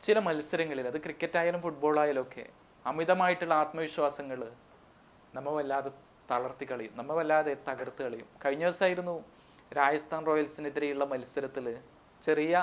ചില മത്സരങ്ങളിൽ അത് ക്രിക്കറ്റ് ആയാലും ഫുട്ബോൾ ആയാലും ഒക്കെ അമിതമായിട്ടുള്ള ആത്മവിശ്വാസങ്ങൾ നമ്മ വല്ലാതെ തളർത്തി കളയും നമ്മ വല്ലാതെ തകർത്ത് കളയും കഴിഞ്ഞ ദിവസമായിരുന്നു രാജസ്ഥാൻ റോയൽസിനെതിരെയുള്ള മത്സരത്തിൽ ചെറിയ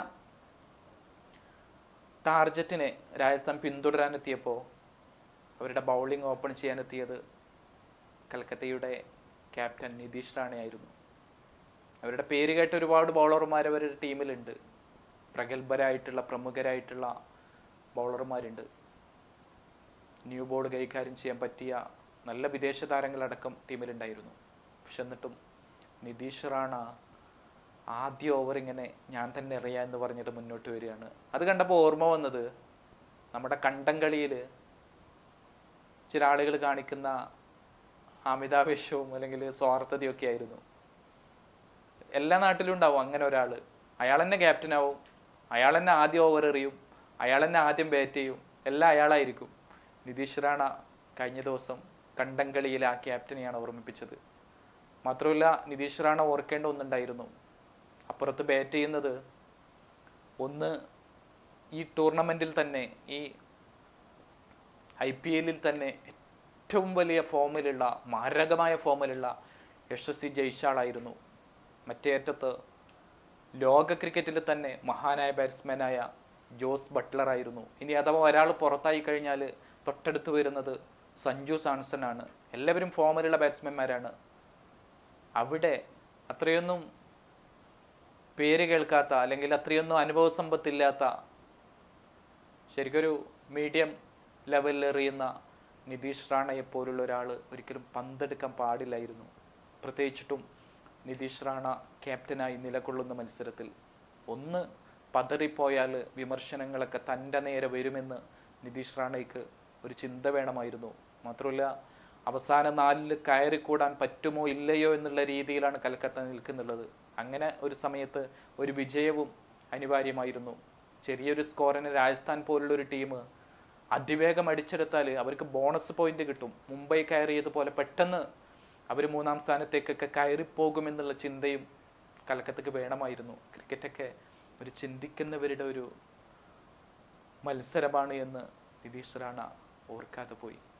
ടാർജറ്റിനെ രാജസ്ഥാൻ പിന്തുടരാനെത്തിയപ്പോൾ അവരുടെ ബൗളിംഗ് ഓപ്പൺ ചെയ്യാനെത്തിയത് കൽക്കത്തയുടെ ക്യാപ്റ്റൻ നിതീഷ് റാണയായിരുന്നു അവരുടെ പേര് കേട്ട ഒരുപാട് ബൗളർമാർ അവരുടെ ടീമിലുണ്ട് പ്രഗത്ഭരായിട്ടുള്ള പ്രമുഖരായിട്ടുള്ള ബൗളർമാരുണ്ട് ന്യൂ ബോൾ കൈകാര്യം ചെയ്യാൻ പറ്റിയ നല്ല വിദേശ താരങ്ങളടക്കം ടീമിലുണ്ടായിരുന്നു പക്ഷെ എന്നിട്ടും നിതീഷ് റാണ ആദ്യ ഓവർ ഇങ്ങനെ ഞാൻ തന്നെ എറിയാം എന്ന് പറഞ്ഞിട്ട് മുന്നോട്ട് വരികയാണ് അത് കണ്ടപ്പോൾ ഓർമ്മ വന്നത് നമ്മുടെ കണ്ടംകളിയിൽ ചില ആളുകൾ കാണിക്കുന്ന അമിതാവേശവും അല്ലെങ്കിൽ സ്വാർത്ഥതയൊക്കെ ആയിരുന്നു എല്ലാ നാട്ടിലും ഉണ്ടാവും അങ്ങനെ ഒരാൾ അയാൾ തന്നെ ക്യാപ്റ്റൻ ആവും അയാൾ തന്നെ ആദ്യം ഓവർ എറിയും അയാൾ തന്നെ ആദ്യം ബാറ്റ് ചെയ്യും എല്ലാം അയാളായിരിക്കും നിതീഷ് റാണ കഴിഞ്ഞ ദിവസം കണ്ടംകളിയിൽ ആ ക്യാപ്റ്റനെയാണ് ഓർമ്മിപ്പിച്ചത് മാത്രമല്ല നിതീഷ് റാണ ഓർക്കേണ്ട ഒന്നുണ്ടായിരുന്നു അപ്പുറത്ത് ബാറ്റ് ചെയ്യുന്നത് ഒന്ന് ഈ ടൂർണമെൻറ്റിൽ തന്നെ ഈ ഐ പി എല്ലിൽ തന്നെ ഏറ്റവും വലിയ ഫോമിലുള്ള മാരകമായ ഫോമിലുള്ള യശസ്വി ജയ്ഷാളായിരുന്നു മറ്റേ അറ്റത്ത് ലോക ക്രിക്കറ്റിൽ തന്നെ മഹാനായ ബാറ്റ്സ്മാനായ ജോസ് ബട്ട്ലർ ആയിരുന്നു ഇനി അഥവാ ഒരാൾ പുറത്തായി കഴിഞ്ഞാൽ തൊട്ടടുത്ത് വരുന്നത് സഞ്ജു സാംസൺ ആണ് എല്ലാവരും ഫോമിലുള്ള ബാറ്റ്സ്മാൻമാരാണ് അവിടെ അത്രയൊന്നും പേര് കേൾക്കാത്ത അല്ലെങ്കിൽ അത്രയൊന്നും അനുഭവ സമ്പത്തില്ലാത്ത ശരിക്കൊരു മീഡിയം ലെവലിൽ എറിയുന്ന നിതീഷ് റാണയെ പോലുള്ള ഒരാൾ ഒരിക്കലും പന്തെടുക്കാൻ പാടില്ലായിരുന്നു പ്രത്യേകിച്ചിട്ടും നിതീഷ് റാണ ക്യാപ്റ്റനായി നിലകൊള്ളുന്ന മത്സരത്തിൽ ഒന്ന് പതറിപ്പോയാൽ വിമർശനങ്ങളൊക്കെ തൻ്റെ നേരെ വരുമെന്ന് നിതീഷ് റാണയ്ക്ക് ഒരു ചിന്ത വേണമായിരുന്നു മാത്രമല്ല അവസാന നാലിൽ കയറിക്കൂടാൻ പറ്റുമോ ഇല്ലയോ എന്നുള്ള രീതിയിലാണ് കൽക്കത്ത നിൽക്കുന്നുള്ളത് അങ്ങനെ ഒരു സമയത്ത് ഒരു വിജയവും അനിവാര്യമായിരുന്നു ചെറിയൊരു സ്കോറിന് രാജസ്ഥാൻ പോലുള്ള ഒരു ടീം അതിവേഗം അടിച്ചെടുത്താൽ അവർക്ക് ബോണസ് പോയിന്റ് കിട്ടും മുംബൈ കയറിയതുപോലെ പെട്ടെന്ന് അവർ മൂന്നാം സ്ഥാനത്തേക്കൊക്കെ കയറിപ്പോകുമെന്നുള്ള ചിന്തയും കലക്കത്തക്ക് വേണമായിരുന്നു ക്രിക്കറ്റൊക്കെ ഒരു ചിന്തിക്കുന്നവരുടെ ഒരു മത്സരമാണ് എന്ന് നിതീഷ് റാണ ഓർക്കാതെ പോയി